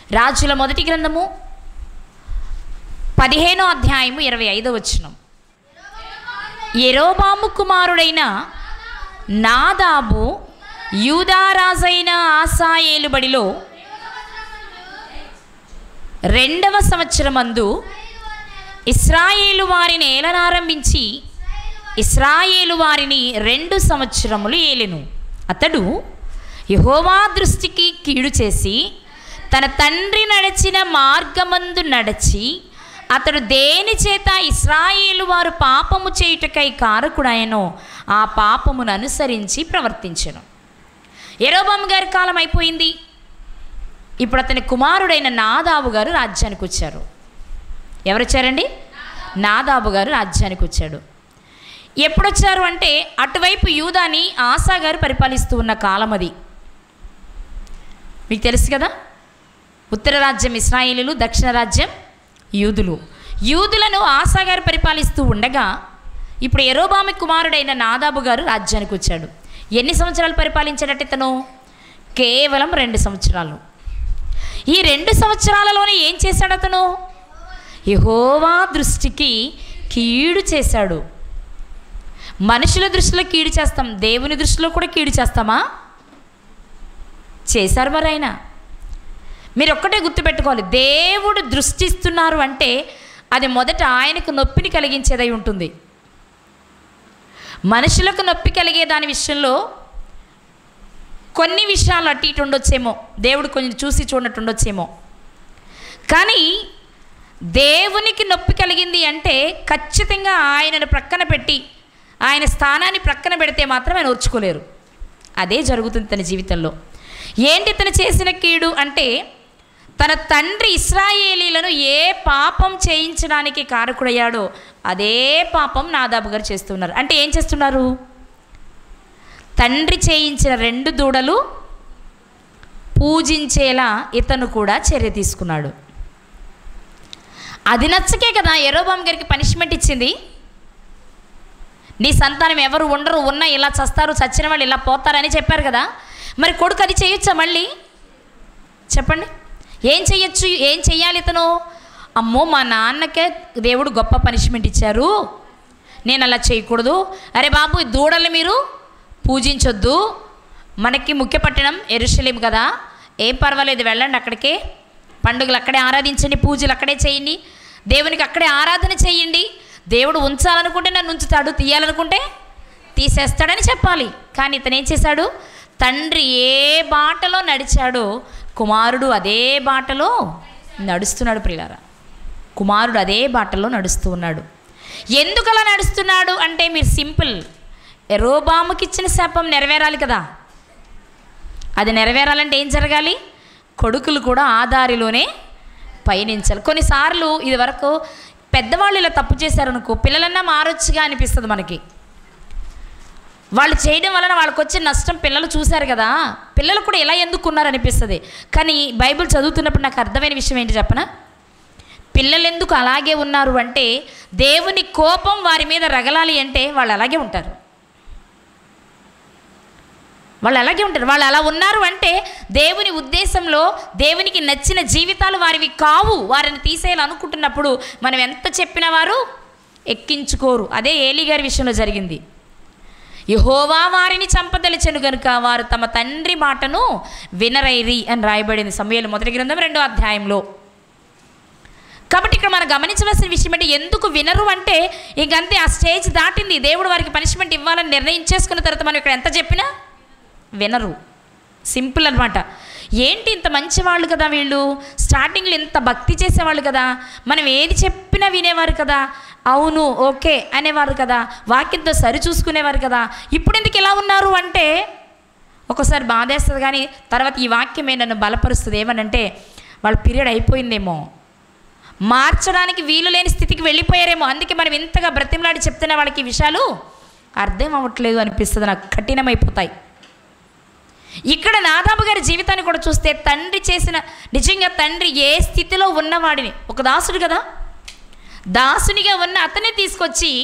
రాజుల మొదటి గ్రంథము పదిహేనో అధ్యాయము ఇరవై ఐదో వచనం ఎరోబాము కుమారుడైన నాదాబు యూదారాజైన ఆసాయేలు బడిలో రెండవ సంవత్సరమందు ఇస్రాయేలు వారిని ఏలనారంభించి ఇస్రాయేలు వారిని రెండు సంవత్సరములు ఏలెను అతడు యహోవా దృష్టికి కీడు చేసి తన తండ్రి నడిచిన మార్గమందు నడిచి అతడు దేని చేత ఇస్రాయేలు వారు పాపము చేయుటకై కారకుడాయనో ఆ పాపమును అనుసరించి ప్రవర్తించెను ఎరోబాము గారి కాలం అయిపోయింది ఇప్పుడు అతని కుమారుడైన నాదాబు గారు రాజ్యానికి వచ్చారు ఎవరు వచ్చారండి నాదాబు గారు రాజ్యానికి వచ్చాడు ఎప్పుడొచ్చారు అంటే అటువైపు యూదాని ఆశా గారు పరిపాలిస్తూ ఉన్న కాలం అది మీకు తెలుసు కదా ఉత్తర రాజ్యం ఇస్రాయేలీలు దక్షిణ రాజ్యం యూదులు యూదులను ఆశా గారు పరిపాలిస్తూ ఉండగా ఇప్పుడు ఎరోబామి కుమారుడైన నాదాబు గారు రాజ్యానికి వచ్చాడు ఎన్ని సంవత్సరాలు పరిపాలించాడట ఇతను కేవలం రెండు సంవత్సరాలు ఈ రెండు సంవత్సరాలలోనే ఏం చేశాడు అతను యహోవా దృష్టికి కీడు చేశాడు మనుషుల దృష్టిలో కీడు చేస్తాం దేవుని దృష్టిలో కూడా కీడు చేస్తామా చేశారు మరి ఆయన మీరు ఒక్కటే గుర్తుపెట్టుకోవాలి దేవుడు దృష్టిస్తున్నారు అంటే అది మొదట ఆయనకు నొప్పిని కలిగించేదై ఉంటుంది మనుషులకు నొప్పి కలిగే దాని విషయంలో కొన్ని విషయాలు అటు ఇటు ఉండొచ్చేమో దేవుడు కొంచెం చూసి చూడనట్టు ఉండొచ్చేమో కానీ దేవునికి నొప్పి కలిగింది అంటే ఖచ్చితంగా ఆయనను ప్రక్కన పెట్టి ఆయన స్థానాన్ని ప్రక్కన పెడితే మాత్రం ఆయన ఓర్చుకోలేరు అదే జరుగుతుంది తన జీవితంలో ఏంటి తను చేసిన కీడు అంటే తన తండ్రి ఇస్రాయేలీలను ఏ పాపం చేయించడానికి కారకుడయ్యాడో అదే పాపం నాదాబు గారు చేస్తున్నారు అంటే ఏం చేస్తున్నారు తండ్రి చేయించిన రెండు దూడలు పూజించేలా ఇతను కూడా చర్య తీసుకున్నాడు అది నచ్చకే కదా ఎరోబామ్ గారికి పనిష్మెంట్ ఇచ్చింది నీ సంతానం ఎవరు ఉండరు ఉన్నా ఇలా చస్తారు చచ్చిన వాళ్ళు ఇలా పోతారని చెప్పారు కదా మరి కొడుకు అది చేయొచ్చా మళ్ళీ చెప్పండి ఏం చెయ్యొచ్చు ఏం చెయ్యాలి ఇతను అమ్మో మా నాన్నకే దేవుడు గొప్ప పనిష్మెంట్ ఇచ్చారు నేను అలా చేయకూడదు అరే బాబు ఈ దూడలు మీరు పూజించొద్దు మనకి ముఖ్య పట్టణం ఎరుషలేం కదా ఏం పర్వాలేదు వెళ్ళండి అక్కడికే పండుగలు అక్కడే ఆరాధించండి పూజలు అక్కడే చేయండి దేవునికి అక్కడే ఆరాధన చేయండి దేవుడు ఉంచాలనుకుంటే నన్ను ఉంచుతాడు తీయాలనుకుంటే తీసేస్తాడని చెప్పాలి కానీ ఇతను ఏం చేశాడు తండ్రి ఏ బాటలో నడిచాడో కుమారుడు అదే బాటలో నడుస్తున్నాడు ప్రియులారా కుమారుడు అదే బాటలో నడుస్తూ ఉన్నాడు ఎందుకు అలా నడుస్తున్నాడు అంటే మీరు సింపుల్ ఎరోబాముకి ఇచ్చిన శాపం నెరవేరాలి కదా అది నెరవేరాలంటే ఏం జరగాలి కొడుకులు కూడా ఆ దారిలోనే పయనించాలి కొన్నిసార్లు ఇది వరకు పెద్దవాళ్ళు ఇలా తప్పు చేశారనుకో పిల్లలన్నా మారొచ్చుగా అనిపిస్తుంది మనకి వాళ్ళు చేయడం వలన వాళ్ళకి వచ్చే నష్టం పిల్లలు చూశారు కదా పిల్లలు కూడా ఎలా ఎందుకున్నారు అనిపిస్తుంది కానీ బైబిల్ చదువుతున్నప్పుడు నాకు అర్థమైన విషయం ఏంటి చెప్పనా పిల్లలు ఎందుకు అలాగే ఉన్నారు అంటే దేవుని కోపం వారి మీద రగలాలి అంటే వాళ్ళు అలాగే ఉంటారు వాళ్ళు అలాగే ఉంటారు వాళ్ళు అలా ఉన్నారు అంటే దేవుని ఉద్దేశంలో దేవునికి నచ్చిన జీవితాలు వారివి కావు వారిని తీసేయాలనుకుంటున్నప్పుడు మనం ఎంత చెప్పిన వారు ఎక్కించుకోరు అదే ఏలి గారి విషయంలో జరిగింది యహోవా వారిని చంపదలిచెను గనుక వారు తమ తండ్రి మాటను వినరైరి అని రాయబడింది సమయాలు మొదటి గ్రంథం రెండో అధ్యాయంలో కాబట్టి ఇక్కడ మనం గమనించవలసిన విషయం అంటే ఎందుకు వినరు అంటే ఇంకంతే ఆ స్టేజ్ దాటింది దేవుడు వారికి పనిష్మెంట్ ఇవ్వాలని నిర్ణయించేసుకున్న తర్వాత మనం ఇక్కడ ఎంత చెప్పినా వినరు సింపుల్ అనమాట ఏంటి ఇంత మంచి వాళ్ళు కదా వీళ్ళు స్టార్టింగ్లో ఇంత భక్తి చేసేవాళ్ళు కదా మనం ఏది చెప్పినా వినేవారు కదా అవును ఓకే అనేవారు కదా వాక్యంతో సరి చూసుకునేవారు కదా ఇప్పుడు ఎందుకు ఇలా ఉన్నారు అంటే ఒక్కోసారి బాధేస్తుంది కానీ తర్వాత ఈ వాక్యమే నన్ను బలపరుస్తుంది ఏమనంటే వాళ్ళ పీరియడ్ అయిపోయిందేమో మార్చడానికి వీలు లేని స్థితికి వెళ్ళిపోయారేమో అందుకే మనం ఇంతగా బ్రతిమలాడి చెప్తున్న వాళ్ళకి ఈ విషయాలు అర్థం అవ్వట్లేదు అనిపిస్తుంది నాకు కఠినమైపోతాయి ఇక్కడ నాదాబు గారి జీవితాన్ని కూడా చూస్తే తండ్రి చేసిన నిజంగా తండ్రి ఏ స్థితిలో ఉన్నవాడిని ఒక దాసుడు కదా దాసునిగా ఉన్న అతనే తీసుకొచ్చి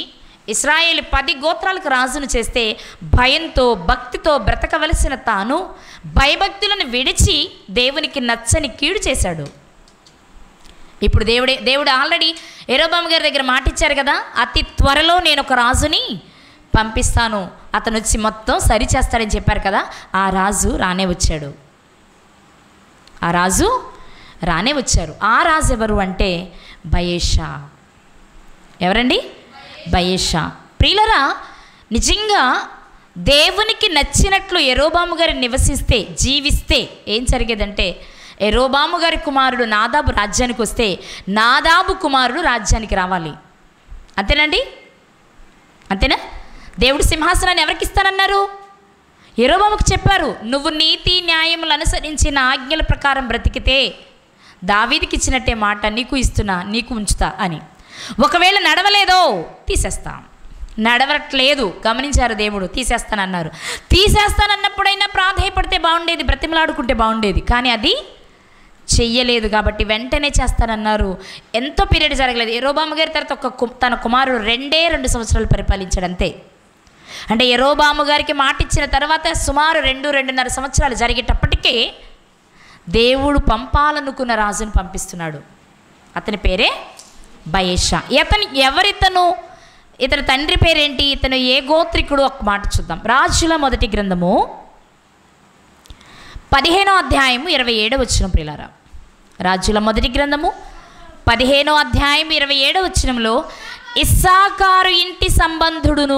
ఇస్రాయేల్ పది గోత్రాలకు రాజును చేస్తే భయంతో భక్తితో బ్రతకవలసిన తాను భయభక్తులను విడిచి దేవునికి నచ్చని కీడు చేశాడు ఇప్పుడు దేవుడే దేవుడు ఆల్రెడీ ఎరోబామ్ గారి దగ్గర మాట ఇచ్చారు కదా అతి త్వరలో నేను ఒక రాజుని పంపిస్తాను అతను వచ్చి మొత్తం సరి చేస్తాడని చెప్పారు కదా ఆ రాజు రానే వచ్చాడు ఆ రాజు రానే వచ్చారు ఆ రాజు ఎవరు అంటే బయేషా ఎవరండి బయేషా ప్రియులరా నిజంగా దేవునికి నచ్చినట్లు ఎరోబాము గారు నివసిస్తే జీవిస్తే ఏం జరిగేదంటే ఎరోబాము గారి కుమారుడు నాదాబు రాజ్యానికి వస్తే నాదాబు కుమారుడు రాజ్యానికి రావాలి అంతేనండి అంతేనా దేవుడు సింహాసనాన్ని ఎవరికి ఇస్తానన్నారు ఎరోబాముకు చెప్పారు నువ్వు నీతి న్యాయములు అనుసరించి నా ఆజ్ఞల ప్రకారం బ్రతికితే దావీదికి ఇచ్చినట్టే మాట నీకు ఇస్తున్నా నీకు ఉంచుతా అని ఒకవేళ నడవలేదో తీసేస్తాం నడవట్లేదు గమనించారు దేవుడు తీసేస్తానన్నారు తీసేస్తానన్నప్పుడైనా ప్రాధాయపడితే బాగుండేది బ్రతిమలాడుకుంటే బాగుండేది కానీ అది చెయ్యలేదు కాబట్టి వెంటనే చేస్తానన్నారు ఎంతో పీరియడ్ జరగలేదు ఎరోబామ గారి తర్వాత ఒక కు- తన కుమారుడు రెండే రెండు సంవత్సరాలు పరిపాలించాడు అంతే అంటే ఎరోబాము గారికి మాట ఇచ్చిన తర్వాత సుమారు రెండు రెండున్నర సంవత్సరాలు జరిగేటప్పటికే దేవుడు పంపాలనుకున్న రాజును పంపిస్తున్నాడు అతని పేరే బయేషా ఇతను ఎవరితను ఇతని తండ్రి పేరేంటి ఇతను ఏ గోత్రికుడు ఒక మాట చూద్దాం రాజుల మొదటి గ్రంథము పదిహేనో అధ్యాయము ఇరవై ఏడవ వచ్చిన ప్రిలారా రాజుల మొదటి గ్రంథము పదిహేనో అధ్యాయం ఇరవై ఏడవ వచనంలో ఇస్సాకారు ఇంటి సంబంధుడును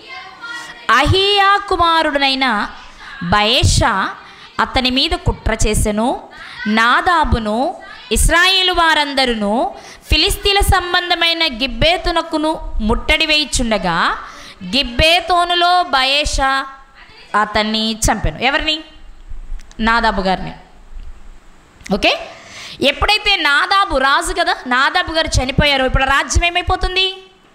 అహియా కుమారుడునైన బయేషా అతని మీద కుట్ర చేసెను నాదాబును ఇస్రాయేలు వారందరును ఫిలిస్తీన్ల సంబంధమైన గిబ్బేతునకును ముట్టడి వేయిచుండగా గిబ్బేతోనులో బయేషా అతన్ని చంపాను ఎవరిని నాదాబు గారిని ఓకే ఎప్పుడైతే నాదాబు రాజు కదా నాదాబు గారు చనిపోయారో ఇప్పుడు రాజ్యం ఏమైపోతుంది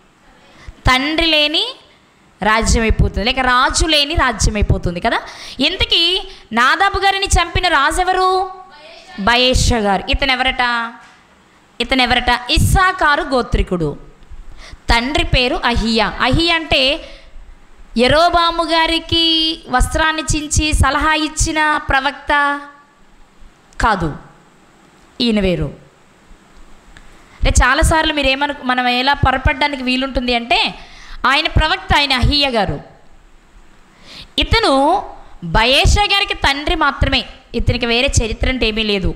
తండ్రి లేని రాజ్యం అయిపోతుంది లేక రాజు లేని రాజ్యం అయిపోతుంది కదా ఇంతకీ నాదాబు గారిని చంపిన రాజు ఎవరు బయేష గారు ఇతను ఎవరట ఇతను ఎవరట ఇస్సాకారు గోత్రికుడు తండ్రి పేరు అహియా అహియా అంటే ఎరోబాము గారికి వస్త్రాన్ని చించి సలహా ఇచ్చిన ప్రవక్త కాదు ఈయన వేరు అంటే చాలాసార్లు మీరు ఏమను మనం ఎలా పొరపడడానికి వీలుంటుంది అంటే ఆయన ప్రవక్త ఆయన అహియ గారు ఇతను బయేషా గారికి తండ్రి మాత్రమే ఇతనికి వేరే చరిత్ర అంటే ఏమీ లేదు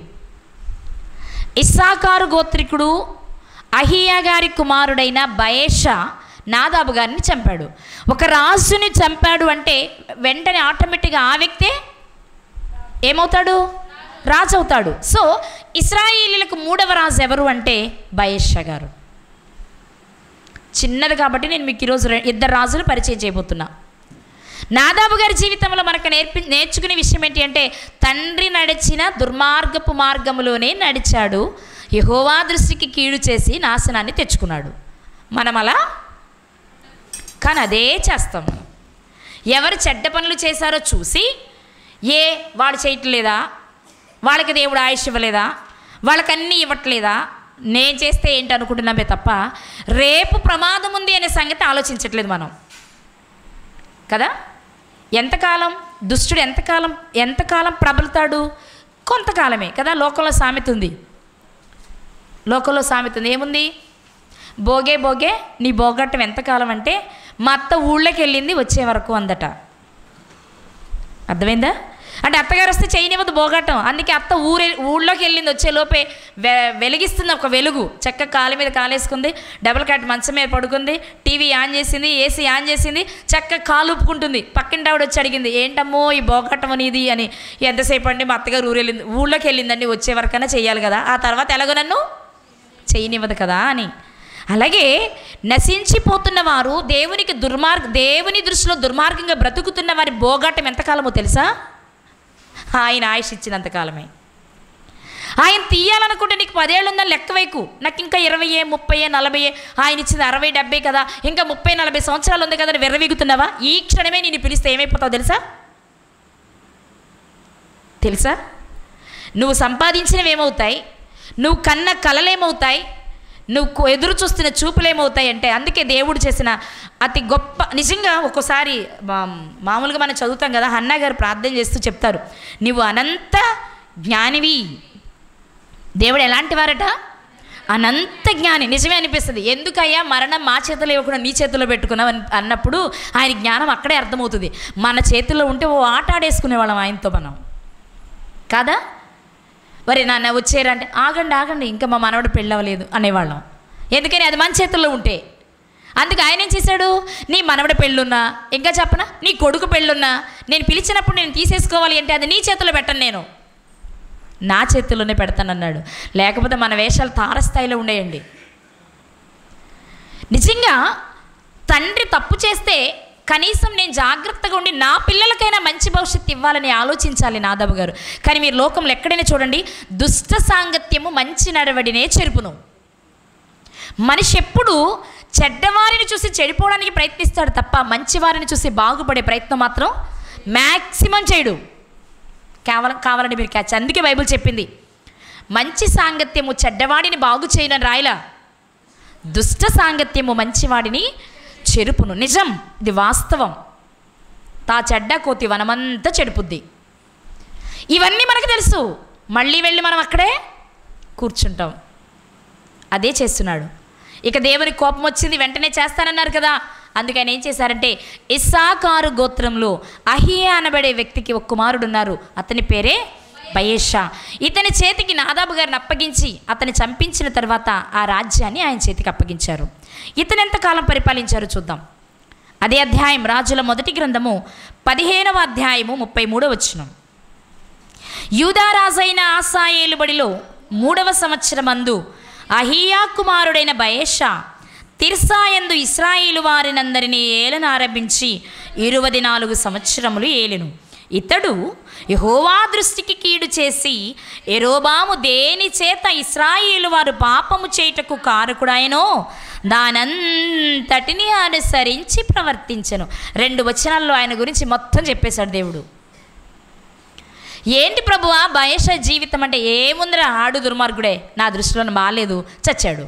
ఇస్సాకారు గోత్రికుడు అహియా గారి కుమారుడైన బయేషా నాదాబు గారిని చంపాడు ఒక రాజుని చంపాడు అంటే వెంటనే ఆటోమేటిక్గా ఆ వ్యక్తే ఏమవుతాడు రాజు అవుతాడు సో ఇస్రాయేలీలకు మూడవ రాజు ఎవరు అంటే బయేషా గారు చిన్నది కాబట్టి నేను మీకు ఈరోజు రె- ఇద్దరు రాజులు పరిచయం చేయబోతున్నా నాదాబు గారి జీవితంలో మనకు నేర్పి నేర్చుకునే విషయం ఏంటి అంటే తండ్రి నడిచిన దుర్మార్గపు మార్గములోనే నడిచాడు యహోవా దృష్టికి కీడు చేసి నాశనాన్ని తెచ్చుకున్నాడు మనం అలా కానీ అదే చేస్తాం మనం ఎవరు చెడ్డ పనులు చేశారో చూసి ఏ వాడు చేయట్లేదా వాళ్ళకి దేవుడు ఆయుష్ ఇవ్వలేదా వాళ్ళకి అన్నీ ఇవ్వట్లేదా నేను చేస్తే ఏంటి అనుకుంటున్నామే తప్ప రేపు ప్రమాదం ఉంది అనే సంగతి ఆలోచించట్లేదు మనం కదా ఎంతకాలం దుష్టుడు ఎంతకాలం ఎంతకాలం ప్రబలుతాడు కొంతకాలమే కదా లోకంలో సామెత ఉంది లోకంలో సామెత ఉంది ఏముంది బోగే బోగే నీ బోగట్టం ఎంతకాలం అంటే మా అత్త ఊళ్ళోకి వెళ్ళింది వచ్చే వరకు అందట అర్థమైందా అంటే అత్తగారు వస్తే చేయనివ్వదు బోగట్టం అందుకే అత్త ఊరే ఊళ్ళోకి వెళ్ళింది వచ్చే లోపే వె వెలిగిస్తుంది ఒక వెలుగు చక్క కాలు మీద కాలేసుకుంది డబుల్ కాట్ మంచం మీద పడుకుంది టీవీ ఆన్ చేసింది ఏసీ ఆన్ చేసింది చక్క కాలు ఊపుకుంటుంది పక్కింటి ఆవిడ వచ్చి అడిగింది ఏంటమ్మో ఈ బోగట్టం అనేది అని ఎంతసేపు అండి మా అత్తగారు ఊరు వెళ్ళింది ఊళ్ళోకి వెళ్ళిందండి వచ్చే వరకైనా చెయ్యాలి కదా ఆ తర్వాత ఎలాగో నన్ను చేయనివ్వదు కదా అని అలాగే నశించిపోతున్న వారు దేవునికి దుర్మార్గ దేవుని దృష్టిలో దుర్మార్గంగా బ్రతుకుతున్న వారి బోగాటం ఎంతకాలమో తెలుసా ఆయన ఆయుష్ ఇచ్చినంతకాలమే ఆయన తీయాలనుకుంటే నీకు పదేళ్ళు ఉందని లెక్క వైకు నాకు ఇంకా ఇరవై ముప్పై నలభై ఆయన ఇచ్చింది అరవై డెబ్బై కదా ఇంకా ముప్పై నలభై సంవత్సరాలు ఉంది కదా అని విర్రవీగుతున్నావా ఈ క్షణమే నేను పిలిస్తే ఏమైపోతావు తెలుసా తెలుసా నువ్వు సంపాదించినవి ఏమవుతాయి నువ్వు కన్న కలలేమవుతాయి నువ్వు కో- ఎదురు చూస్తున్న చూపులు ఏమవుతాయంటే అందుకే దేవుడు చేసిన అతి గొప్ప నిజంగా ఒక్కోసారి మా- మామూలుగా మనం చదువుతాం కదా హన్నా గారు ప్రార్థన చేస్తూ చెప్తారు నువ్వు అనంత జ్ఞానివి దేవుడు ఎలాంటి వారట అనంత జ్ఞాని నిజమే అనిపిస్తుంది ఎందుకయ్యా మరణం మా చేతిలో ఇవ్వకుండా నీ చేతిలో పెట్టుకున్నావు అని అన్నప్పుడు ఆయన జ్ఞానం అక్కడే అర్థమవుతుంది మన చేతిలో ఉంటే ఓ ఆట ఆడేసుకునే వాళ్ళం ఆయనతో మనం కాదా మరి నాన్న వచ్చారంటే ఆగండి ఆగండి ఇంకా మా మనవడు పెళ్ళవలేదు అనేవాళ్ళం ఎందుకని అది మన చేతుల్లో ఉంటే అందుకే ఆయన ఏం చేశాడు నీ మనవడ పెళ్ళున్నా ఇంకా చెప్పనా నీ కొడుకు పెళ్ళున్నా నేను పిలిచినప్పుడు నేను తీసేసుకోవాలి అంటే అది నీ చేతిలో పెట్టను నేను నా చేతుల్లోనే పెడతానన్నాడు లేకపోతే మన వేషాలు తారస్థాయిలో ఉండేయండి నిజంగా తండ్రి తప్పు చేస్తే కనీసం నేను జాగ్రత్తగా ఉండి నా పిల్లలకైనా మంచి భవిష్యత్తు ఇవ్వాలని ఆలోచించాలి నాదబు గారు కానీ మీరు లోకంలో ఎక్కడైనా చూడండి దుష్ట సాంగత్యము మంచి నడవడినే చెరుపును మనిషి ఎప్పుడు చెడ్డవారిని చూసి చెడిపోవడానికి ప్రయత్నిస్తాడు తప్ప మంచివారిని చూసి బాగుపడే ప్రయత్నం మాత్రం మ్యాక్సిమం చేయడు కావాల కావాలని మీరు క్యాచ్ అందుకే బైబిల్ చెప్పింది మంచి సాంగత్యము చెడ్డవాడిని బాగు చేయనని రాయలా దుష్ట సాంగత్యము మంచివాడిని చెరుపును నిజం ఇది వాస్తవం తా చెడ్డ కోతి వనమంతా చెడుపుద్ది ఇవన్నీ మనకు తెలుసు మళ్ళీ వెళ్ళి మనం అక్కడే కూర్చుంటాం అదే చేస్తున్నాడు ఇక దేవుని కోపం వచ్చింది వెంటనే చేస్తానన్నారు కదా అందుకని ఏం చేశారంటే ఇస్సాకారు గోత్రంలో అహియా అనబడే వ్యక్తికి ఒక కుమారుడు ఉన్నారు అతని పేరే బయేషా ఇతని చేతికి నాదాబు గారిని అప్పగించి అతన్ని చంపించిన తర్వాత ఆ రాజ్యాన్ని ఆయన చేతికి అప్పగించారు ఇతను ఎంతకాలం పరిపాలించారో చూద్దాం అదే అధ్యాయం రాజుల మొదటి గ్రంథము పదిహేనవ అధ్యాయము ముప్పై మూడవ వచ్చినం యూదారాజైన ఆసాయేలుబడిలో మూడవ సంవత్సరమందు అహియా కుమారుడైన బయేషా తిర్సాయందు ఇస్రాయిలు వారినందరినీ ఏలనారంభించి ఇరువది నాలుగు సంవత్సరములు ఏలెను ఇతడు యహోవా దృష్టికి కీడు చేసి ఎరోబాము దేని చేత ఇస్రాయిలు వారు పాపము చేయుటకు కారకుడాయనో దానంతటిని అనుసరించి ప్రవర్తించెను రెండు వచనాల్లో ఆయన గురించి మొత్తం చెప్పేశాడు దేవుడు ఏంటి ప్రభువా బయష జీవితం అంటే ఏముందిరా ఆడు దుర్మార్గుడే నా దృష్టిలో బాగాలేదు చచ్చాడు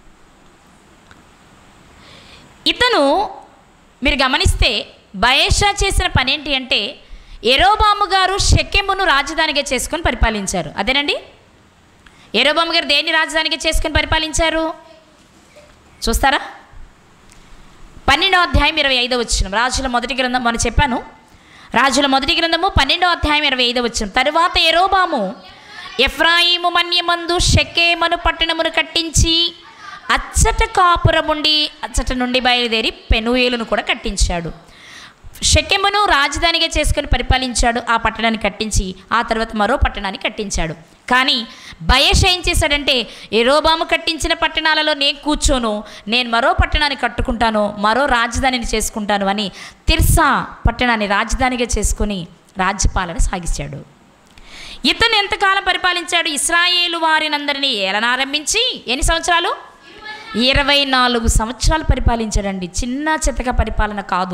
ఇతను మీరు గమనిస్తే బయేషా చేసిన పని ఏంటి అంటే ఎరోబాము గారు షెకెమును రాజధానిగా చేసుకొని పరిపాలించారు అదేనండి ఎరోబాము గారు దేన్ని రాజధానిగా చేసుకొని పరిపాలించారు చూస్తారా పన్నెండో అధ్యాయం ఇరవై ఐదో వచ్చిన రాజుల మొదటి గ్రంథం మనం చెప్పాను రాజుల మొదటి గ్రంథము పన్నెండో అధ్యాయం ఇరవై ఐదో వచ్చిన తరువాత ఎరోబాము ఎఫ్రాయిము మన్యమందు షెకేమను పట్టణమును కట్టించి అచ్చట కాపురముండి అచ్చట నుండి బయలుదేరి పెనుయేలును కూడా కట్టించాడు షెకెమును రాజధానిగా చేసుకొని పరిపాలించాడు ఆ పట్టణాన్ని కట్టించి ఆ తర్వాత మరో పట్టణాన్ని కట్టించాడు కానీ బయష్ ఏం చేశాడంటే ఎరోబాము కట్టించిన పట్టణాలలో నేను కూర్చోను నేను మరో పట్టణాన్ని కట్టుకుంటాను మరో రాజధానిని చేసుకుంటాను అని తిర్సా పట్టణాన్ని రాజధానిగా చేసుకొని రాజ్యపాలన సాగించాడు ఇతను ఎంతకాలం పరిపాలించాడు ఇస్రాయేలు వారినందరినీ ఏలనారంభించి ఎన్ని సంవత్సరాలు ఇరవై నాలుగు సంవత్సరాలు పరిపాలించాడండి చిన్న చితక పరిపాలన కాదు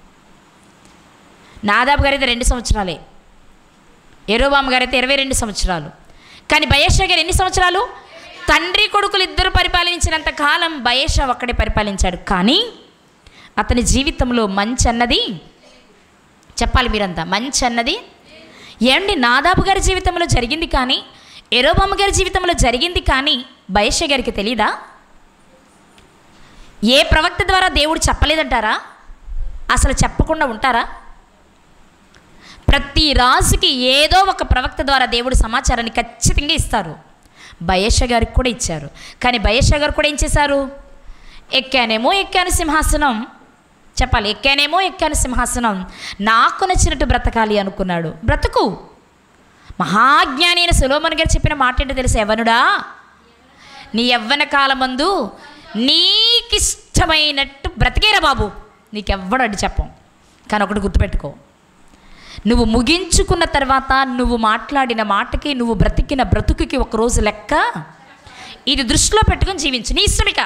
నాదాబు గారు అయితే రెండు సంవత్సరాలే ఎరోబామ్ గారు అయితే ఇరవై రెండు సంవత్సరాలు కానీ బయేషా గారు ఎన్ని సంవత్సరాలు తండ్రి కొడుకులు ఇద్దరు పరిపాలించినంత కాలం బయేషా ఒక్కడే పరిపాలించాడు కానీ అతని జీవితంలో మంచి అన్నది చెప్పాలి మీరంతా మంచి అన్నది ఏమండి నాదాబు గారి జీవితంలో జరిగింది కానీ ఎరోబామ్మ గారి జీవితంలో జరిగింది కానీ బయేష గారికి తెలీదా ఏ ప్రవక్త ద్వారా దేవుడు చెప్పలేదంటారా అసలు చెప్పకుండా ఉంటారా ప్రతి రాజుకి ఏదో ఒక ప్రవక్త ద్వారా దేవుడు సమాచారాన్ని ఖచ్చితంగా ఇస్తారు బయేష గారికి కూడా ఇచ్చారు కానీ బయేష గారు కూడా ఏం చేశారు ఎక్కానేమో ఎక్కాను సింహాసనం చెప్పాలి ఎక్కానేమో ఎక్కాను సింహాసనం నాకు నచ్చినట్టు బ్రతకాలి అనుకున్నాడు బ్రతుకు మహాజ్ఞాని అయిన సులోమన్ గారు చెప్పిన మాట ఏంటో తెలుసు ఎవనుడా నీ యవ్వన కాలమందు నీకిష్టమైనట్టు బ్రతికేరా బాబు నీకెవ్వడు అడ్డు చెప్పం కానీ ఒకటి గుర్తుపెట్టుకో నువ్వు ముగించుకున్న తర్వాత నువ్వు మాట్లాడిన మాటకి నువ్వు బ్రతికిన బ్రతుకుకి ఒక రోజు లెక్క ఇది దృష్టిలో పెట్టుకొని జీవించు నీ ఇష్టమిక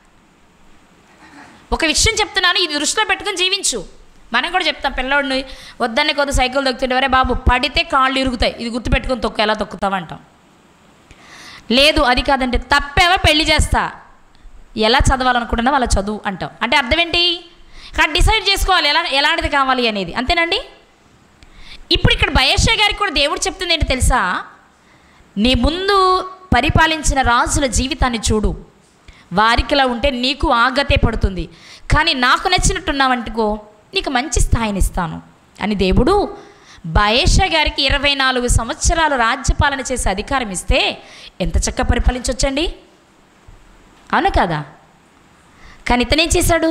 ఒక విషయం చెప్తున్నాను ఇది దృష్టిలో పెట్టుకొని జీవించు మనం కూడా చెప్తాం పిల్లోడిని వద్దన్న కొద్ది సైకిల్ తొక్కుతుంటే వరే బాబు పడితే కాళ్ళు ఇరుగుతాయి ఇది గుర్తుపెట్టుకొని తొక్కు ఎలా తొక్కుతావంటాం లేదు అది కాదంటే తప్పేవా పెళ్లి చేస్తా ఎలా చదవాలనుకుంటున్నా వాళ్ళ చదువు అంటాం అంటే అర్థం ఏంటి ఇక్కడ డిసైడ్ చేసుకోవాలి ఎలా ఎలాంటిది కావాలి అనేది అంతేనండి ఇప్పుడు ఇక్కడ బయేషా గారికి కూడా దేవుడు చెప్తుంది ఏంటి తెలుసా నీ ముందు పరిపాలించిన రాజుల జీవితాన్ని చూడు వారికిలా ఉంటే నీకు ఆగతే పడుతుంది కానీ నాకు నచ్చినట్టున్నావంటుకో నీకు మంచి స్థాయిని ఇస్తాను అని దేవుడు బయేషా గారికి ఇరవై నాలుగు సంవత్సరాలు రాజ్యపాలన చేసే అధికారం ఇస్తే ఎంత చక్క పరిపాలించవచ్చండి అవును కదా కానీ ఇతనేం చేశాడు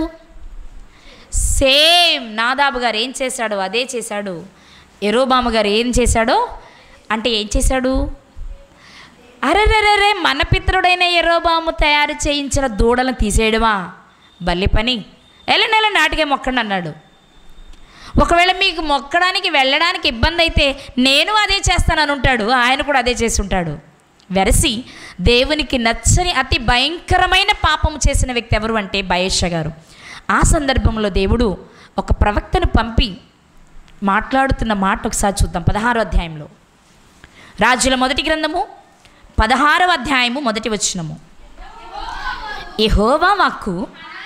సేమ్ నాదాబు గారు ఏం చేశాడో అదే చేశాడు ఎరోబామ గారు ఏం చేశాడో అంటే ఏం చేశాడు అరెరెరెరే మన పితరుడైన ఎరోబాము తయారు చేయించిన దూడలను తీసేయడమా బల్లి పని ఎల్ల నెల నాటికే మొక్కండి అన్నాడు ఒకవేళ మీకు మొక్కడానికి వెళ్ళడానికి ఇబ్బంది అయితే నేను అదే చేస్తానని ఉంటాడు ఆయన కూడా అదే చేసి ఉంటాడు వెరసి దేవునికి నచ్చని అతి భయంకరమైన పాపము చేసిన వ్యక్తి ఎవరు అంటే బయేష గారు ఆ సందర్భంలో దేవుడు ఒక ప్రవక్తను పంపి మాట్లాడుతున్న మాట ఒకసారి చూద్దాం పదహారో అధ్యాయంలో రాజుల మొదటి గ్రంథము పదహారవ అధ్యాయము మొదటి వచనము యెహోవా వాక్కు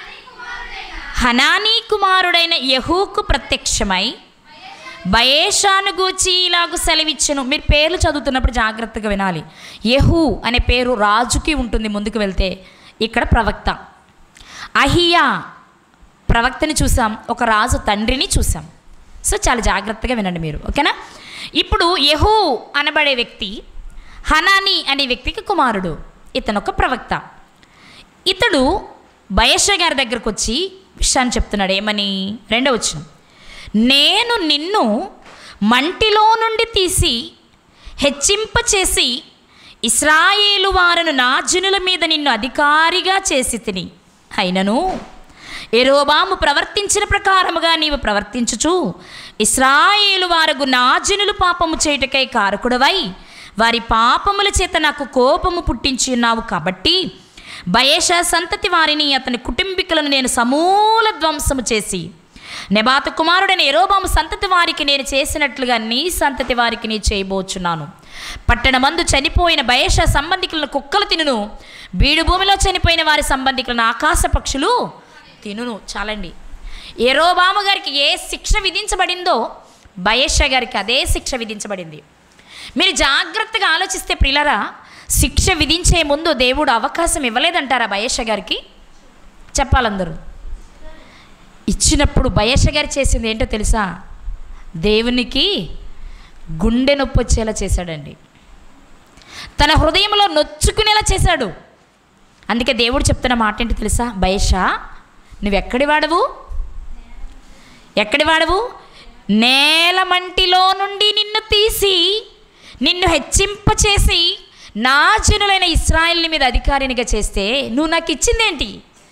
హనానీ కుమారుడైన యహూకు ప్రత్యక్షమై బయేషాను గూచి ఇలాగు సెలవిచ్చును మీరు పేర్లు చదువుతున్నప్పుడు జాగ్రత్తగా వినాలి యహూ అనే పేరు రాజుకి ఉంటుంది ముందుకు వెళ్తే ఇక్కడ ప్రవక్త అహియా ప్రవక్తని చూసాం ఒక రాజు తండ్రిని చూసాం సో చాలా జాగ్రత్తగా వినండి మీరు ఓకేనా ఇప్పుడు యహూ అనబడే వ్యక్తి హనాని అనే వ్యక్తికి కుమారుడు ఇతను ఒక ప్రవక్త ఇతడు బయష గారి దగ్గరకు వచ్చి విషయాన్ని చెప్తున్నాడు ఏమని రెండో వచ్చిన నేను నిన్ను మంటిలో నుండి తీసి హెచ్చింపచేసి ఇస్రాయేలు వారను నా జనుల మీద నిన్ను అధికారిగా చేసి తిని అయినను ఎరోబాము ప్రవర్తించిన ప్రకారముగా నీవు ప్రవర్తించుచు ఇస్రాయేలు వారగు నా జనులు పాపము చేయుటకై కారకుడవై వారి పాపముల చేత నాకు కోపము పుట్టించి ఉన్నావు కాబట్టి బయేష సంతతి వారిని అతని కుటుంబీకులను నేను సమూల ధ్వంసము చేసి నెబాత కుమారుడైన ఎరోబాము సంతతి వారికి నేను చేసినట్లుగా నీ సంతతి వారికి నీ చేయబోచున్నాను పట్టణమందు చనిపోయిన బయేష సంబంధికులను కుక్కలు తినును బీడు భూమిలో చనిపోయిన వారి సంబంధికులను ఆకాశ పక్షులు తినును చాలండి ఎరోబాము గారికి ఏ శిక్ష విధించబడిందో బయేష గారికి అదే శిక్ష విధించబడింది మీరు జాగ్రత్తగా ఆలోచిస్తే ప్రిలరా శిక్ష విధించే ముందు దేవుడు అవకాశం ఇవ్వలేదంటారా బయేష గారికి చెప్పాలందరూ ఇచ్చినప్పుడు బయేష గారు చేసింది ఏంటో తెలుసా దేవునికి గుండె నొప్పి వచ్చేలా చేశాడండి తన హృదయంలో నొచ్చుకునేలా చేశాడు అందుకే దేవుడు చెప్తున్న మాట ఏంటి తెలుసా బయేషా నువ్వెక్కడి వాడవు ఎక్కడి వాడవు నేల మంటిలో నుండి నిన్ను తీసి నిన్ను హెచ్చింపచేసి నా జనులైన ఇస్రాయల్ని మీద అధికారినిగా చేస్తే నువ్వు నాకు ఇచ్చిందేంటి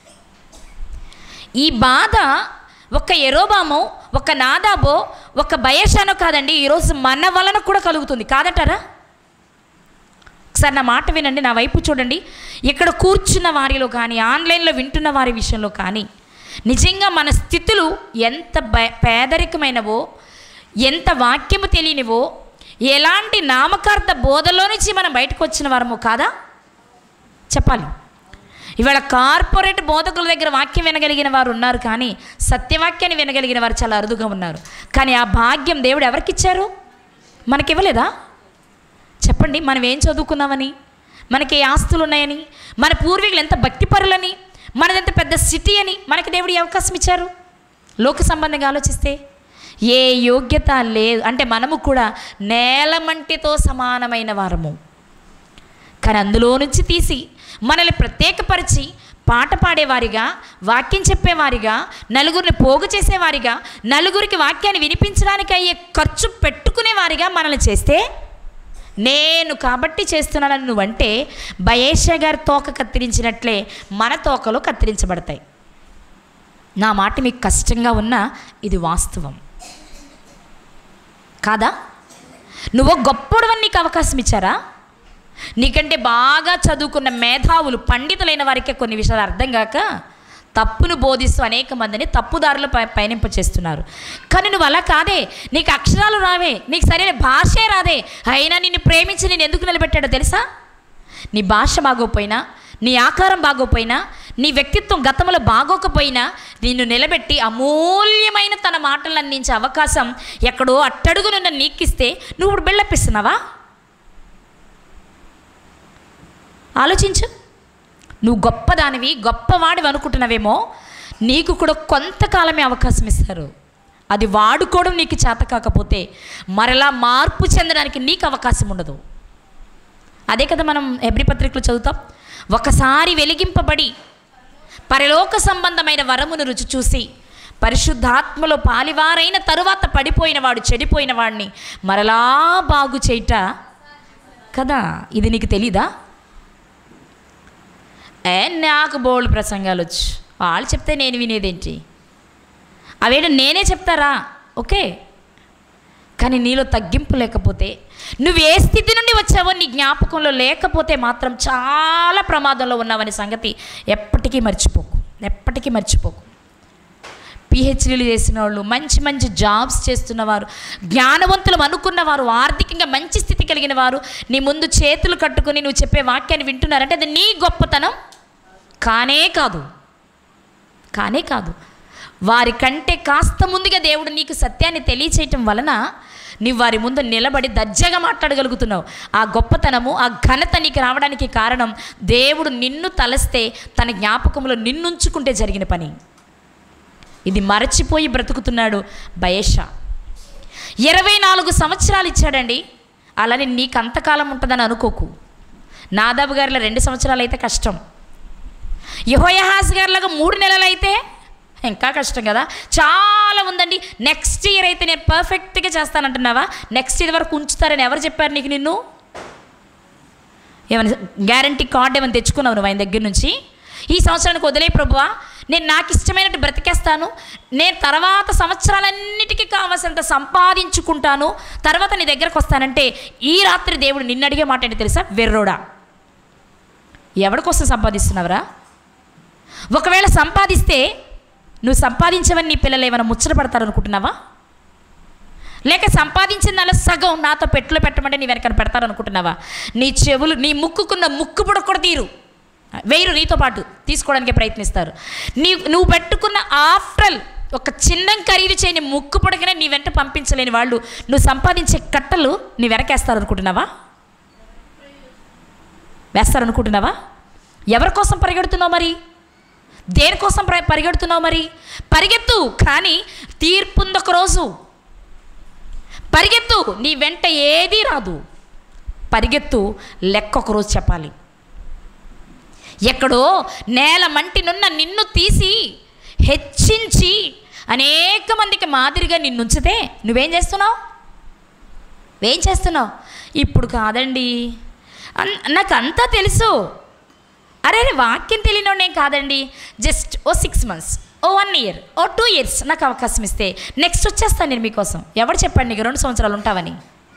ఈ బాధ ఒక ఎరోబామో ఒక నాదాబో ఒక బయషానో కాదండి ఈరోజు మన వలన కూడా కలుగుతుంది కాదంటారా ఒకసారి నా మాట వినండి నా వైపు చూడండి ఇక్కడ కూర్చున్న వారిలో కానీ ఆన్లైన్లో వింటున్న వారి విషయంలో కానీ నిజంగా మన స్థితులు ఎంత బ- పేదరికమైనవో ఎంత వాక్యము తెలియనివో ఎలాంటి నామకార్థ బోధలో నుంచి మనం బయటకు వచ్చిన వారమో కాదా చెప్పాలి ఇవాళ కార్పొరేట్ బోధకుల దగ్గర వాక్యం వినగలిగిన వారు ఉన్నారు కానీ సత్యవాక్యాన్ని వినగలిగిన వారు చాలా అరుదుగా ఉన్నారు కానీ ఆ భాగ్యం దేవుడు ఎవరికి ఇచ్చారు మనకి ఇవ్వలేదా చెప్పండి మనం ఏం చదువుకున్నామని మనకి ఏ ఆస్తులు ఉన్నాయని మన పూర్వీకులు ఎంత భక్తిపరులని మనది ఎంత పెద్ద సిటీ అని మనకి దేవుడు ఏ అవకాశం ఇచ్చారు లోక సంబంధంగా ఆలోచిస్తే ఏ యోగ్యత లేదు అంటే మనము కూడా నేలమంటితో సమానమైన వారము కానీ అందులో నుంచి తీసి మనల్ని ప్రత్యేకపరిచి పాట పాడేవారిగా వాక్యం చెప్పేవారిగా నలుగురిని పోగు చేసేవారిగా నలుగురికి వాక్యాన్ని వినిపించడానికి అయ్యే ఖర్చు పెట్టుకునేవారిగా మనల్ని చేస్తే నేను కాబట్టి చేస్తున్నానని నువ్వంటే బయేష గారి తోక కత్తిరించినట్లే మన తోకలు కత్తిరించబడతాయి నా మాట మీకు కష్టంగా ఉన్నా ఇది వాస్తవం కాదా నువ్వు గొప్పడవని నీకు అవకాశం ఇచ్చారా నీకంటే బాగా చదువుకున్న మేధావులు పండితులైన వారికే కొన్ని విషయాలు అర్థం కాక తప్పును బోధిస్తూ అనేక మందిని తప్పుదారులు పై పయనింప చేస్తున్నారు కానీ నువ్వు అలా కాదే నీకు అక్షరాలు రావే నీకు సరైన భాషే రాదే అయినా నిన్ను ప్రేమించి నేను ఎందుకు నిలబెట్టాడో తెలుసా నీ భాష బాగోపోయినా నీ ఆకారం బాగోపోయినా నీ వ్యక్తిత్వం గతంలో బాగోకపోయినా నిన్ను నిలబెట్టి అమూల్యమైన తన మాటలు అందించే అవకాశం ఎక్కడో అట్టడుగునున్న నీకిస్తే నువ్వు ఇప్పుడు బిళ్ళపిస్తున్నావా ఆలోచించు నువ్వు గొప్పదానివి గొప్పవాడివి అనుకుంటున్నావేమో నీకు కూడా కొంతకాలమే అవకాశం ఇస్తారు అది వాడుకోవడం నీకు చేత కాకపోతే మరలా మార్పు చెందడానికి నీకు అవకాశం ఉండదు అదే కదా మనం ఎబ్రి పత్రికలు చదువుతాం ఒకసారి వెలిగింపబడి పరలోక సంబంధమైన వరమును రుచి చూసి పరిశుద్ధాత్మలో పాలివారైన తరువాత పడిపోయిన వాడు చెడిపోయిన వాడిని మరలా బాగు చేయట కదా ఇది నీకు తెలీదా ఏ నాకు బోల్డ్ ప్రసంగాలు వచ్చు వాళ్ళు చెప్తే నేను వినేదేంటి అవేంటో నేనే చెప్తారా ఓకే కానీ నీలో తగ్గింపు లేకపోతే నువ్వు ఏ స్థితి నుండి వచ్చావో నీ జ్ఞాపకంలో లేకపోతే మాత్రం చాలా ప్రమాదంలో ఉన్నావనే సంగతి ఎప్పటికీ మర్చిపోకు ఎప్పటికీ మర్చిపోకు పిహెచ్డీలు చేసిన వాళ్ళు మంచి మంచి జాబ్స్ చేస్తున్నవారు జ్ఞానవంతులు అనుకున్నవారు ఆర్థికంగా మంచి స్థితి కలిగిన వారు నీ ముందు చేతులు కట్టుకుని నువ్వు చెప్పే వాక్యాన్ని వింటున్నారంటే అది నీ గొప్పతనం కానే కాదు కానే కాదు వారి కంటే కాస్త ముందుగా దేవుడు నీకు సత్యాన్ని తెలియచేయటం వలన నీవు వారి ముందు నిలబడి దర్జాగా మాట్లాడగలుగుతున్నావు ఆ గొప్పతనము ఆ ఘనత నీకు రావడానికి కారణం దేవుడు నిన్ను తలస్తే తన జ్ఞాపకంలో నిన్నుంచుకుంటే జరిగిన పని ఇది మరచిపోయి బ్రతుకుతున్నాడు బయేషా ఇరవై నాలుగు సంవత్సరాలు ఇచ్చాడండి అలానే నీకు అంతకాలం ఉంటుందని అనుకోకు నాదాబు గారిలో రెండు సంవత్సరాలు అయితే కష్టం యహోయహాస్ గారిలాగా మూడు నెలలు అయితే ఇంకా కష్టం కదా చాలా ఉందండి నెక్స్ట్ ఇయర్ అయితే నేను పర్ఫెక్ట్గా చేస్తానంటున్నావా నెక్స్ట్ ఇయర్ వరకు ఉంచుతారని ఎవరు చెప్పారు నీకు నిన్ను ఏమైనా గ్యారంటీ కార్డ్ ఏమైనా తెచ్చుకున్నావు నువ్వు ఆయన దగ్గర నుంచి ఈ సంవత్సరానికి వదిలే ప్రభువా నేను నాకు ఇష్టమైనట్టు బ్రతికేస్తాను నేను తర్వాత సంవత్సరాలన్నిటికీ కావాల్సినంత సంపాదించుకుంటాను తర్వాత నీ దగ్గరకు వస్తానంటే ఈ రాత్రి దేవుడు నిన్ను అడిగే మాట ఏంటి తెలుసా వెర్రోడా ఎవరి కోసం సంపాదిస్తున్నావురా ఒకవేళ సంపాదిస్తే నువ్వు సంపాదించవని నీ పిల్లలు ఏమైనా ముచ్చట పడతారనుకుంటున్నావా లేక సంపాదించిందల్లా సగం నాతో పెట్టులో పెట్టమంటే నీ వెనకన పెడతారనుకుంటున్నావా నీ చెవులు నీ ముక్కుకున్న ముక్కు పుడ కూడా తీరు వేయరు నీతో పాటు తీసుకోవడానికి ప్రయత్నిస్తారు నీ నువ్వు పెట్టుకున్న ఆఫ్టల్ ఒక చిన్న ఖరీదు చేయని ముక్కు పొడకనే నీ వెంట పంపించలేని వాళ్ళు నువ్వు సంపాదించే కట్టలు నీ వెనకేస్తారనుకుంటున్నావా వేస్తారనుకుంటున్నావా ఎవరి కోసం పరిగెడుతున్నావు మరి దేనికోసం ప్ర పరిగెడుతున్నావు మరి పరిగెత్తు కానీ తీర్పుందొక రోజు పరిగెత్తు నీ వెంట ఏదీ రాదు పరిగెత్తు లెక్క ఒక రోజు చెప్పాలి ఎక్కడో నేల మంటినున్న నిన్ను తీసి హెచ్చించి అనేక మందికి మాదిరిగా నిన్ను ఉంచితే నువ్వేం చేస్తున్నావు ఏం చేస్తున్నావు ఇప్పుడు కాదండి అన్- నాకు అంతా తెలుసు అరే అరే వాక్యం తెలియనోడేం కాదండి జస్ట్ ఓ సిక్స్ మంత్స్ ఓ వన్ ఇయర్ ఓ టూ ఇయర్స్ నాకు అవకాశం ఇస్తే నెక్స్ట్ వచ్చేస్తాను నేను మీకోసం ఎవరు చెప్పండి నీకు రెండు సంవత్సరాలు ఉంటావని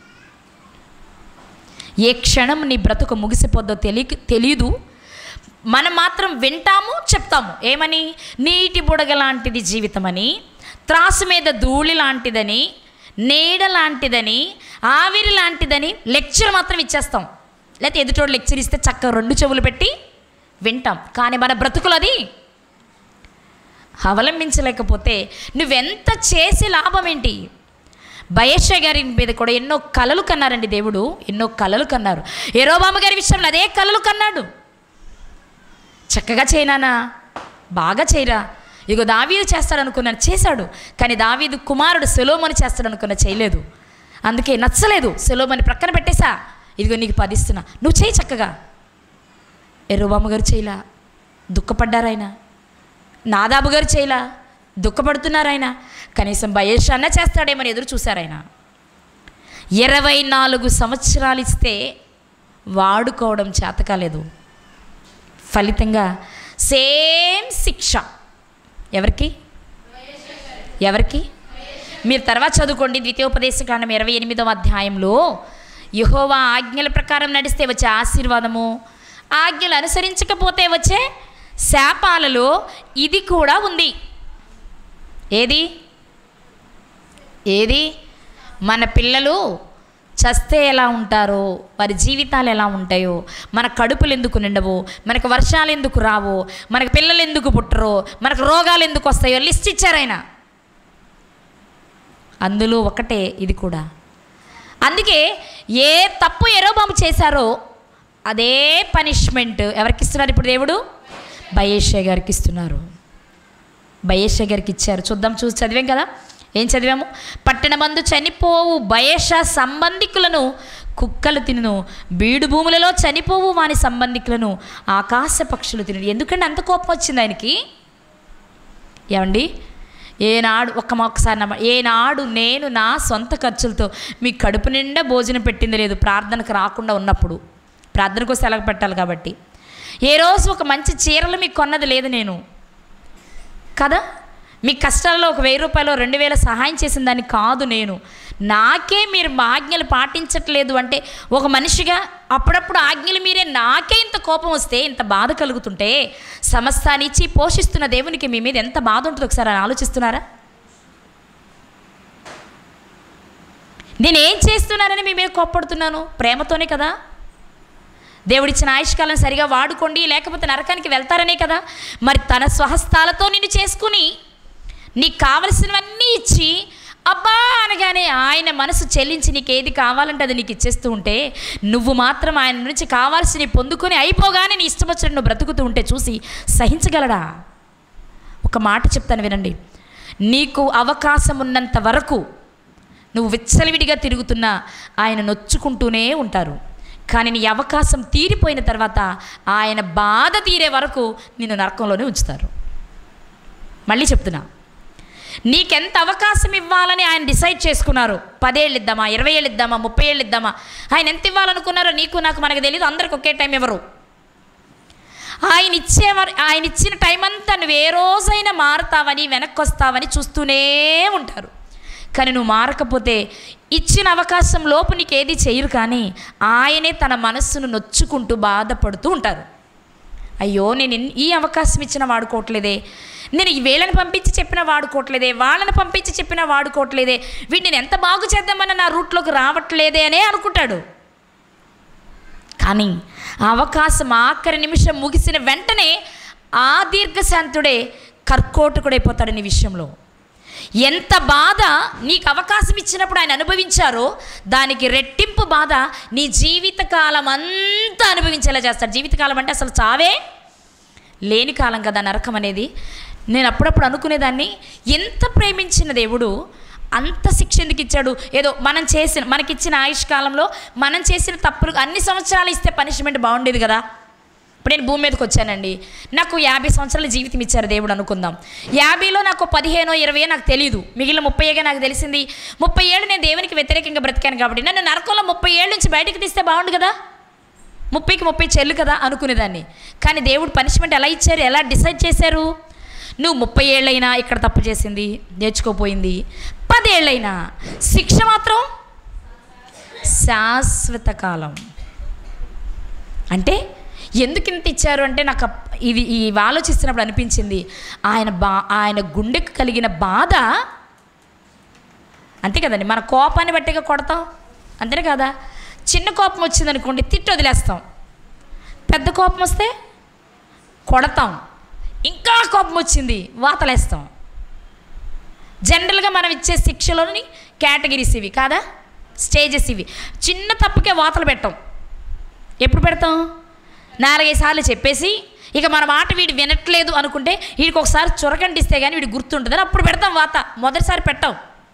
ఏ క్షణం నీ బ్రతుకు ముగిసిపోద్దో తెలియ తెలియదు మనం మాత్రం వింటాము చెప్తాము ఏమని నీటి బుడగ లాంటిది జీవితమని త్రాసు మీద ధూళి లాంటిదని నీడ లాంటిదని ఆవిరి లాంటిదని లెక్చర్ మాత్రం ఇచ్చేస్తాం లేకపోతే ఎదుటోడు లెక్చర్ ఇస్తే చక్కగా రెండు చెవులు పెట్టి వింటాం కానీ మన బ్రతుకులు అది అవలంబించలేకపోతే నువ్వెంత చేసి లాభం ఏంటి బయేష గారి మీద కూడా ఎన్నో కలలు కన్నారండి దేవుడు ఎన్నో కలలు కన్నారు ఎరోబామ గారి విషయంలో అదే కలలు కన్నాడు చక్కగా చేయనానా బాగా చేయరా ఇగో దావీదు చేస్తాడనుకున్నాను చేశాడు కానీ దావీదు కుమారుడు సెలోమని చేస్తాడనుకున్నా చేయలేదు అందుకే నచ్చలేదు సెలోమని ప్రక్కన పెట్టేశా ఇదిగో నీకు పదిస్తున్నా నువ్వు చేయి చక్కగా ఎర్రబామ్మ గారు చేయలా దుఃఖపడ్డారాయన నాదాబు గారు చేయలా దుఃఖపడుతున్నారాయన కనీసం బయేష్ అన్న చేస్తాడేమని ఎదురు చూశారాయన ఇరవై నాలుగు సంవత్సరాలు ఇస్తే వాడుకోవడం చేత కాలేదు ఫలితంగా సేమ్ శిక్ష ఎవరికి ఎవరికి మీరు తర్వాత చదువుకోండి ద్వితీయోపదేశకాండం ఇరవై ఎనిమిదవ అధ్యాయంలో యహోవా ఆజ్ఞల ప్రకారం నడిస్తే వచ్చే ఆశీర్వాదము ఆజ్ఞలు అనుసరించకపోతే వచ్చే శాపాలలో ఇది కూడా ఉంది ఏది ఏది మన పిల్లలు చస్తే ఎలా ఉంటారో వారి జీవితాలు ఎలా ఉంటాయో మన కడుపులు ఎందుకు నిండవో మనకు వర్షాలు ఎందుకు రావో మనకు పిల్లలు ఎందుకు పుట్టరో మనకు రోగాలు ఎందుకు వస్తాయో లిస్ట్ ఇచ్చారు ఆయన అందులో ఒకటే ఇది కూడా అందుకే ఏ తప్పు ఎరోబాము చేశారో అదే పనిష్మెంట్ ఎవరికి ఇస్తున్నారు ఇప్పుడు దేవుడు బయేషే గారికి ఇస్తున్నారు బయేషే గారికి ఇచ్చారు చూద్దాం చూసి చదివాం కదా ఏం చదివాము పట్టణమందు చనిపోవు బయేష సంబంధికులను కుక్కలు తినును బీడు భూములలో చనిపోవు వాని సంబంధికులను ఆకాశ పక్షులు తిను ఎందుకంటే అంత కోపం వచ్చింది ఆయనకి ఏమండి ఏనాడు ఒక్క ఒకసారి నమ్మ ఏనాడు నేను నా సొంత ఖర్చులతో మీ కడుపు నిండా భోజనం పెట్టింది లేదు ప్రార్థనకు రాకుండా ఉన్నప్పుడు ప్రార్థనకు సెలవు పెట్టాలి కాబట్టి ఏ రోజు ఒక మంచి చీరలు మీకు కొన్నది లేదు నేను కదా మీ కష్టాల్లో ఒక వెయ్యి రూపాయలు రెండు వేల సహాయం చేసిన దాన్ని కాదు నేను నాకే మీరు మా ఆజ్ఞలు పాటించట్లేదు అంటే ఒక మనిషిగా అప్పుడప్పుడు ఆజ్ఞలు మీరే నాకే ఇంత కోపం వస్తే ఇంత బాధ కలుగుతుంటే సమస్తాన్ని ఇచ్చి పోషిస్తున్న దేవునికి మీ మీద ఎంత బాధ ఉంటుందో ఒకసారి ఆలోచిస్తున్నారా నేనేం చేస్తున్నానని మీ మీద కోప్పడుతున్నాను ప్రేమతోనే కదా దేవుడిచ్చిన ఆయుష్కాలం సరిగా వాడుకోండి లేకపోతే నరకానికి వెళ్తారనే కదా మరి తన స్వహస్తాలతో నిన్ను చేసుకుని నీకు కావలసినవన్నీ ఇచ్చి అబ్బా అనగానే ఆయన మనసు చెల్లించి నీకు ఏది కావాలంటే అది నీకు ఇచ్చేస్తూ ఉంటే నువ్వు మాత్రం ఆయన నుంచి కావాల్సినవి పొందుకొని అయిపోగానే నీ ఇష్టం వచ్చినట్టు నువ్వు బ్రతుకుతూ ఉంటే చూసి సహించగలడా ఒక మాట చెప్తాను వినండి నీకు అవకాశం ఉన్నంత వరకు నువ్వు విచ్చలవిడిగా తిరుగుతున్నా ఆయన నొచ్చుకుంటూనే ఉంటారు కానీ నీ అవకాశం తీరిపోయిన తర్వాత ఆయన బాధ తీరే వరకు నిన్ను నరకంలోనే ఉంచుతారు మళ్ళీ చెప్తున్నా నీకెంత అవకాశం ఇవ్వాలని ఆయన డిసైడ్ చేసుకున్నారు పదేళ్ళు ఇద్దామా ఇరవై ఏళ్ళు ఇద్దామా ముప్పై ఏళ్ళు ఇద్దామా ఆయన ఎంత ఇవ్వాలనుకున్నారో నీకు నాకు మనకు తెలియదు అందరికి ఒకే టైం ఇవ్వరు ఆయన ఇచ్చేవారు ఆయన ఇచ్చిన టైం అంతా నువ్వు ఏ రోజైనా మారుతావని వెనక్కి వస్తావని చూస్తూనే ఉంటారు కానీ నువ్వు మారకపోతే ఇచ్చిన అవకాశం లోపు నీకు ఏది చేయరు కానీ ఆయనే తన మనస్సును నొచ్చుకుంటూ బాధపడుతూ ఉంటారు అయ్యో నేను ఇన్- ఈ అవకాశం ఇచ్చిన వాడుకోవట్లేదే నేను ఈ వీళ్ళని పంపించి చెప్పినా వాడుకోవట్లేదే వాళ్ళని పంపించి చెప్పినా వాడుకోవట్లేదే వీటిని ఎంత బాగు చేద్దామని నా రూట్లోకి రావట్లేదే అనే అనుకుంటాడు కానీ ఆ అవకాశం ఆఖరి నిమిషం ముగిసిన వెంటనే ఆ దీర్ఘశాంతుడే కర్కోటకుడైపోతాడు నీ విషయంలో ఎంత బాధ నీకు అవకాశం ఇచ్చినప్పుడు ఆయన అనుభవించారో దానికి రెట్టింపు బాధ నీ జీవితకాలం అంతా అనుభవించేలా చేస్తాడు జీవితకాలం అంటే అసలు చావే లేని కాలం కదా నరకం అనేది నేను అప్పుడప్పుడు అనుకునేదాన్ని ఎంత ప్రేమించిన దేవుడు అంత శిక్ష ఎందుకు ఇచ్చాడు ఏదో మనం చేసిన మనకిచ్చిన ఆయుష్ కాలంలో మనం చేసిన తప్పులు అన్ని సంవత్సరాలు ఇస్తే పనిష్మెంట్ బాగుండేది కదా ఇప్పుడు నేను భూమి మీదకి వచ్చానండి నాకు యాభై సంవత్సరాల జీవితం ఇచ్చారు దేవుడు అనుకుందాం యాభైలో నాకు పదిహేనో ఇరవై నాకు తెలియదు మిగిలిన ముప్పైగా నాకు తెలిసింది ముప్పై ఏళ్ళు నేను దేవునికి వ్యతిరేకంగా బ్రతికాను కాబట్టి నన్ను నరకంలో ముప్పై ఏళ్ళ నుంచి బయటకు తీస్తే బాగుండు కదా ముప్పైకి ముప్పై చెల్లు కదా అనుకునేదాన్ని కానీ దేవుడు పనిష్మెంట్ ఎలా ఇచ్చారు ఎలా డిసైడ్ చేశారు నువ్వు ముప్పై ఏళ్ళైనా ఇక్కడ తప్పు చేసింది నేర్చుకోపోయింది పదేళ్ళైనా శిక్ష మాత్రం శాశ్వత కాలం అంటే ఎందుకు ఇంత ఇచ్చారు అంటే నాకు అప్- ఇది ఈ ఆలోచిస్తున్నప్పుడు అనిపించింది ఆయన బా ఆయన గుండెకు కలిగిన బాధ అంతే కదండి మన కోపాన్ని బట్టిగా కొడతాం అంతేనే కదా చిన్న కోపం వచ్చింది అనుకోండి తిట్టి వదిలేస్తాం పెద్ద కోపం వస్తే కొడతాం ఇంకా కోపం వచ్చింది వాతలేస్తాం జనరల్గా మనం ఇచ్చే శిక్షలోని కేటగిరీస్ ఇవి కాదా స్టేజెస్ ఇవి చిన్న తప్పుకే వాతలు పెట్టాం ఎప్పుడు పెడతాం నాలుగైదు సార్లు చెప్పేసి ఇక మన మాట వీడు వినట్లేదు అనుకుంటే వీడికి ఒకసారి చొరకంటిస్తే కానీ వీడు గుర్తుంటుందని అప్పుడు పెడతాం వాత మొదటిసారి పెట్టాం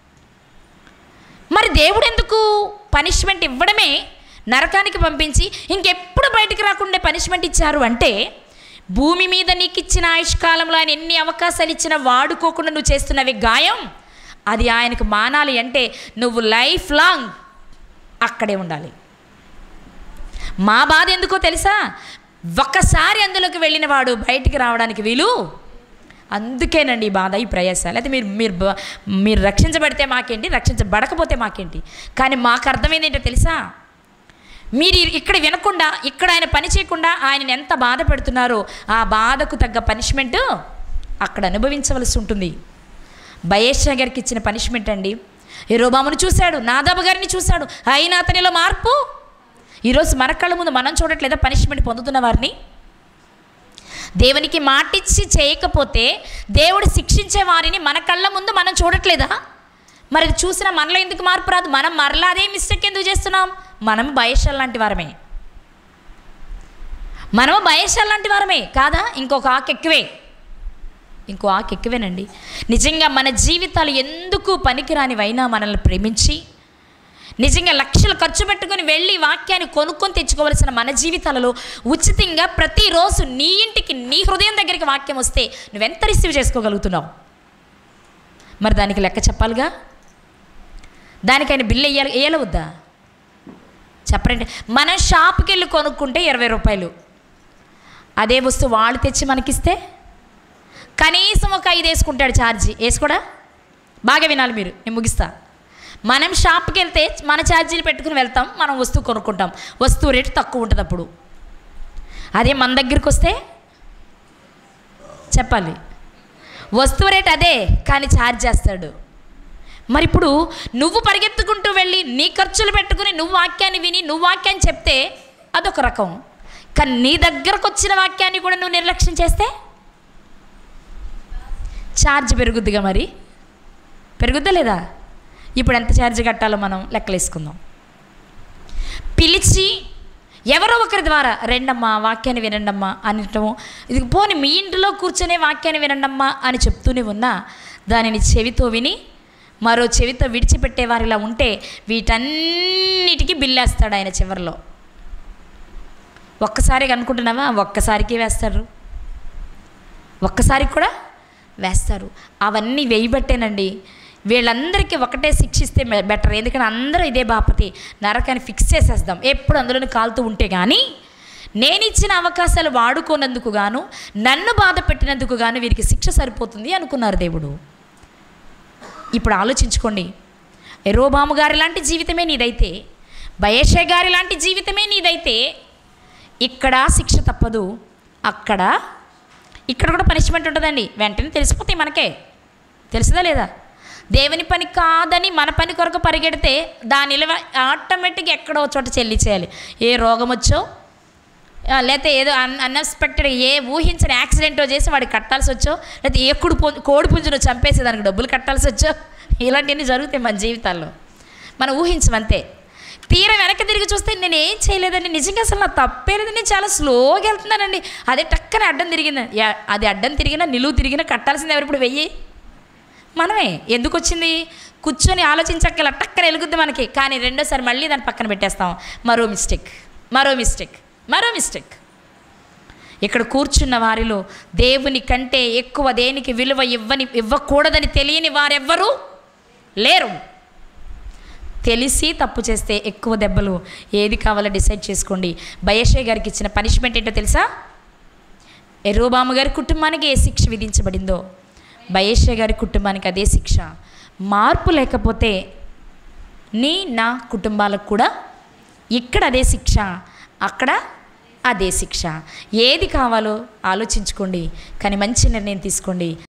మరి దేవుడు ఎందుకు పనిష్మెంట్ ఇవ్వడమే నరకానికి పంపించి ఇంకెప్పుడు బయటికి రాకుండా పనిష్మెంట్ ఇచ్చారు అంటే భూమి మీద నీకు ఇచ్చిన ఆయుష్కాలంలో ఆయన ఎన్ని అవకాశాలు ఇచ్చినా వాడుకోకుండా నువ్వు చేస్తున్నవి గాయం అది ఆయనకు మానాలి అంటే నువ్వు లైఫ్ లాంగ్ అక్కడే ఉండాలి మా బాధ ఎందుకో తెలుసా ఒక్కసారి అందులోకి వెళ్ళిన వాడు బయటికి రావడానికి వీలు అందుకేనండి ఈ బాధ ఈ ప్రయాసాలు అయితే మీరు మీరు బ- మీరు రక్షించబడితే మాకేంటి రక్షించబడకపోతే మాకేంటి కానీ మాకు అర్థమైంది ఏంటో తెలుసా మీరు ఇక్కడ వినకుండా ఇక్కడ ఆయన పని చేయకుండా ఆయనని ఎంత బాధ పెడుతున్నారో ఆ బాధకు తగ్గ పనిష్మెంట్ అక్కడ అనుభవించవలసి ఉంటుంది బయేషా గారికి ఇచ్చిన పనిష్మెంట్ అండి ఎరోబామును చూశాడు నాదాబు గారిని చూశాడు అయినా అతనిలో మార్పు ఈరోజు మన కళ్ళ ముందు మనం చూడట్లేదా పనిష్మెంట్ పొందుతున్న వారిని దేవునికి మాటిచ్చి చేయకపోతే దేవుడు శిక్షించే వారిని మన కళ్ళ ముందు మనం చూడట్లేదా మరి చూసిన మనలో ఎందుకు మార్పు రాదు మనం మరలా అదే మిస్టేక్ ఎందుకు చేస్తున్నాం మనం బయషల్ లాంటి వారమే మనము బయషల్ లాంటి వారమే కాదా ఇంకొక ఆకు ఎక్కువే ఇంకో ఆకు ఎక్కువేనండి నిజంగా మన జీవితాలు ఎందుకు పనికిరానివైనా మనల్ని ప్రేమించి నిజంగా లక్షలు ఖర్చు పెట్టుకుని వెళ్ళి వాక్యాన్ని కొనుక్కొని తెచ్చుకోవలసిన మన జీవితాలలో ఉచితంగా ప్రతిరోజు నీ ఇంటికి నీ హృదయం దగ్గరికి వాక్యం వస్తే నువ్వెంత రిసీవ్ చేసుకోగలుగుతున్నావు మరి దానికి లెక్క చెప్పాలిగా దానికైనా బిల్లు వేయాలి వేయాలి వద్దా చెప్పరండి మనం షాప్కి వెళ్ళి కొనుక్కుంటే ఇరవై రూపాయలు అదే వస్తువు వాళ్ళు తెచ్చి మనకిస్తే కనీసం ఒక ఐదు వేసుకుంటాడు ఛార్జీ వేసుకోడా బాగా వినాలి మీరు నేను ముగిస్తా మనం షాప్కి వెళ్తే మన ఛార్జీలు పెట్టుకుని వెళ్తాం మనం వస్తువు కొనుక్కుంటాం వస్తువు రేటు తక్కువ ఉంటుంది అప్పుడు అదే మన దగ్గరికి వస్తే చెప్పాలి వస్తువు రేట్ అదే కానీ ఛార్జ్ చేస్తాడు మరి ఇప్పుడు నువ్వు పరిగెత్తుకుంటూ వెళ్ళి నీ ఖర్చులు పెట్టుకుని నువ్వు వాక్యాన్ని విని నువ్వు వాక్యాన్ని చెప్తే అదొక రకం కానీ నీ దగ్గరకు వచ్చిన వాక్యాన్ని కూడా నువ్వు నిర్లక్ష్యం చేస్తే ఛార్జ్ పెరుగుద్దిగా మరి పెరుగుద్దా లేదా ఇప్పుడు ఎంత ఛార్జ్ కట్టాలో మనం లెక్కలేసుకుందాం పిలిచి ఎవరో ఒకరి ద్వారా రెండమ్మా వాక్యాన్ని వినండమ్మా అనటము ఇది పోని మీ ఇంటిలో కూర్చొనే వాక్యాన్ని వినండమ్మా అని చెప్తూనే ఉన్నా దానిని చెవితో విని మరో చెవితో విడిచిపెట్టే వారిలా ఉంటే వీటన్నిటికీ బిల్లేస్తాడు ఆయన చివరిలో ఒక్కసారిగా అనుకుంటున్నావా ఒక్కసారికి వేస్తారు ఒక్కసారి కూడా వేస్తారు అవన్నీ వేయబట్టేనండి వీళ్ళందరికీ ఒకటే శిక్షిస్తే మె- బెటర్ ఎందుకంటే అందరూ ఇదే బాపతి నరకాన్ని ఫిక్స్ చేసేద్దాం ఎప్పుడు అందులోనే కాలుతూ ఉంటే కానీ నేను ఇచ్చిన అవకాశాలు వాడుకోనందుకు గాను నన్ను బాధ పెట్టినందుకు గాను వీరికి శిక్ష సరిపోతుంది అనుకున్నారు దేవుడు ఇప్పుడు ఆలోచించుకోండి ఎరోబాము గారి లాంటి జీవితమే నీదైతే బయేషే గారి లాంటి జీవితమే నీదైతే ఇక్కడ శిక్ష తప్పదు అక్కడ ఇక్కడ కూడా పనిష్మెంట్ ఉంటుందండి వెంటనే తెలిసిపోతాయి మనకే తెలుసుదా లేదా దేవుని పని కాదని మన పని కొరకు పరిగెడితే దాని నిలవ ఆటోమేటిక్గా ఎక్కడో ఒక చోట చెల్లించేయాలి ఏ రోగం వచ్చో ఆ, లేకపోతే ఏదో అన్ అన్ఎక్స్పెక్టెడ్ ఏ ఊహించిన యాక్సిడెంటో చేసి వాడికి కట్టాల్సి వచ్చో లేకపోతే ఏ కుడు పు కోడి పుంజును చంపేసి దానికి డబ్బులు కట్టాల్సి వచ్చో ఇలాంటివన్నీ జరుగుతాయి మన జీవితాల్లో మనం ఊహించమంతే తీర వెనక్కి తిరిగి చూస్తే నేను ఏం చేయలేదండి నిజంగా అసలు నా తప్పే లేదండి నేను చాలా స్లోగా వెళ్తున్నానండి అదే టక్కన అడ్డం తిరిగింది యా- అది అడ్డం తిరిగినా నిలువు తిరిగినా కట్టాల్సింది ఎవరు ఇప్పుడు వెయ్యి మనమే ఎందుకు వచ్చింది కూర్చొని ఆలోచించక్కల టక్కన వెలుగుద్ది మనకి కానీ రెండోసారి మళ్ళీ దాన్ని పక్కన పెట్టేస్తాం మరో మిస్టేక్ మరో మిస్టేక్ మరో మిస్టేక్ ఇక్కడ కూర్చున్న వారిలో దేవుని కంటే ఎక్కువ దేనికి విలువ ఇవ్వని ఇవ్వకూడదని తెలియని వారెవ్వరూ లేరు తెలిసి తప్పు చేస్తే ఎక్కువ దెబ్బలు ఏది కావాలో డిసైడ్ చేసుకోండి బయషే గారికి ఇచ్చిన పనిష్మెంట్ ఏంటో తెలుసా ఎర్రోబాము గారి కుటుంబానికి ఏ శిక్ష విధించబడిందో బయేషే గారి కుటుంబానికి అదే శిక్ష మార్పు లేకపోతే నీ నా కుటుంబాలకు కూడా ఇక్కడ అదే శిక్ష అక్కడ అదే శిక్ష ఏది కావాలో ఆలోచించుకోండి కానీ మంచి నిర్ణయం తీసుకోండి